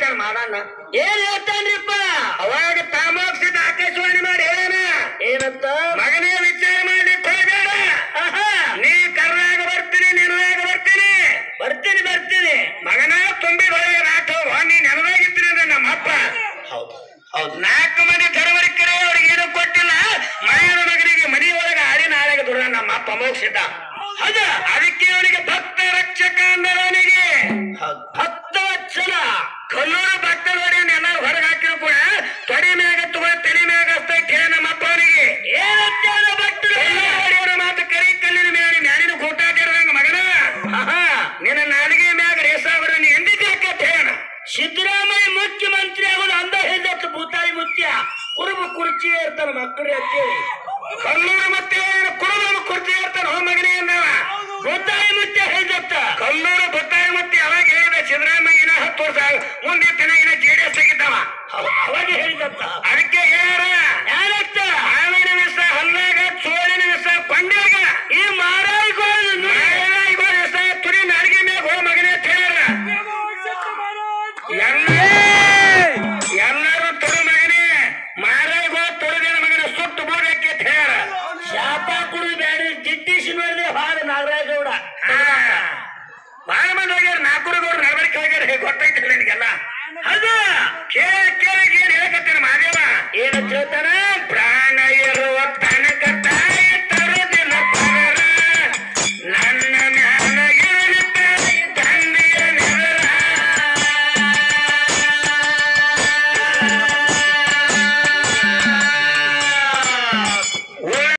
ಹೇಳ್ತಾನ ಮಾಡಣ್ಣ ಏನ್ ಹೇಳ್ತಾನ್ರಿಪ್ಪ ಅವಾಗ ತಾಮೋಕ್ಷಿತ ಆಕಾಶವಾಣಿ ಮಾಡಿ ಹೇಳಣ ಏನಂತ ಮಗನೇ ವಿಚಾರ ಮಾಡ್ಲಿಕ್ಕೆ ಹೋಗ್ಬೇಡ ಆಹಾ, ನೀ ಕರ್ನಾಗ ಬರ್ತೀನಿ ನೆನದಾಗ ಬರ್ತೀನಿ ಬರ್ತೀನಿ ಬರ್ತೀನಿ ಮಗನ ತುಂಬಿದೊಳಗೆ ನಾಟು ನೀ ನೆನದಾಗಿರ್ತೀನಿ ಅಂದ್ರೆ ನಮ್ಮ ಅಪ್ಪ ಹೌದು ಹೌದು ನಾಲ್ಕು ಮಂದಿ ಧರ್ಮರಿಕರೇ ಅವ್ರಿಗೆ ಏನು ಕೊಟ್ಟಿಲ್ಲ ಮನೆಯ ಮಗನಿಗೆ ಮನೆಯೊಳಗೆ ಆಡಿನ ಆಳಗೆ ದುಡ ನಮ್ಮ ಅಪ್ಪ ಮೋಕ್ಷಿತ ಹೌದ ಅದಕ್ಕೆ ಅವನಿಗೆ ಭಕ್ತ ರಕ್ಷಕ ಅಂದವನಿಗೆ ಹೌದು ಭಕ್ತ ವತ್ಸಲ ಕಲ್ಲೂರು ಭಕ್ತರವರೆಯನ್ನು ಎಲ್ಲ ಹೊರಗೆ ಹಾಕಿದ್ರು ಕೂಡ ತೊಡೆ ಮ್ಯಾಗ ತಗೋ ತಲೆ ಮ್ಯಾಗ ಹಸ್ತ ಕೇಳ ನಮ್ಮ ಅಪ್ಪ ಅವನಿಗೆ ಏನಂತಾನ ಭಕ್ತರು ಕಲ್ಲೂರಿಯವರ ಮಾತು ಕರಿ ಕಲ್ಲಿನ ಮ್ಯಾಲ ಮ್ಯಾಲಿನ ಕೂಟಾಟಿರಂಗ ಮಗನ ಆಹಾ, ನಿನ್ನ ನಾಲಿಗೆ ಮ್ಯಾಗ ರೇಸಾವರ ನೀ ಎಂದಿದ್ದೆ ಹೇಳ ಸಿದ್ದರಾಮಯ್ಯ ಮುಖ್ಯಮಂತ್ರಿ ಆಗೋದು ಅಂದ ಹೇಳಿದತ್ತು ಭೂತಾಯಿ ಮುತ್ಯ ಕುರುಬ ಕುರ್ಚಿ ಇರ್ತಾನ ಮಕ್ಕಳು ಅಂತೇಳಿ ಕಲ್ಲೂರು ಮತ್ತೆ ಕುರುಬ ಕುರ್ಚಿ ಇರ್ತಾನ ಹೋ ಮಗನೇ ಅನ್ನವ ಭೂತಾಯಿ ಮುತ್ಯ ಹೇಳಿದತ್ತ ಕಲ್ಲೂರು ಬೊತ್ತಾಯಿ ಮತ್ತೆ ಅವಾಗ ಹೇಳಿದ ಸಿದ್ದರಾಮಯ್ಯನ ಹತ್ತು ವರ್ಷ ಮುಂದೆ ತನಗಿನ ಜೆ ಡಿ ಎಸ್ ಆಗಿದ್ದವ ಅವ- ಅವಾಗ ಹೇಳಿದತ್ತ ಅದಕ್ಕೆ ಯಾರ ಯಾರತ್ತ ಹಾವಿನ ವಿಷ ಹಲ್ಲಾಗ ಚೋಳಿನ ವಿಷ ಕೊಂಡಾಗ ಈ ಮಾರಾಯಿಗಳು ಮಾರಾಯಿಗಳ ವಿಷ ತುರಿ ನಾಡಿಗೆ ಮ್ಯಾಗ ಹೋ ಮಗನೇ ಅಂತ ಹೇಳ್ಯಾರ. ಎಲ್ಲ ಎಲ್ಲರೂ ತೊಡು ಮಗನೇ ಮಾರಾಯಿಗಳ ತೊಡದಿನ ಮಗನ ಸುಟ್ಟು ಬೂಡಕ್ಕೆ ಅಂತ ಹೇಳ್ಯಾರ. ಶಾಪ ಕುಡಿದು ಬೇಡ ಜಿಟ್ಟಿಸಿ ನೋಡಿದ್ರೆ ಹಾಡು ನಾಗರಾಜಗೌಡ ಬಹಳ ಮಂದಿ ಹೋಗ್ಯಾರ ನಾಲ್ಕೂರುಗೌಡ್ರು ನಡವಳಿಕೆ ಹೋಗ್ಯಾರ ಹೇಗೆ ಗೊತ್ತೈತಿಲ್ಲ ನಿನಗೆಲ್ಲ ಅದ ಕೇಳ ಕೇಳಿ ಏನ್ ಹೇಳಕತ್ತೀನ ಮಾದೇವ ಏನಂತ ಹೇಳ್ತಾನ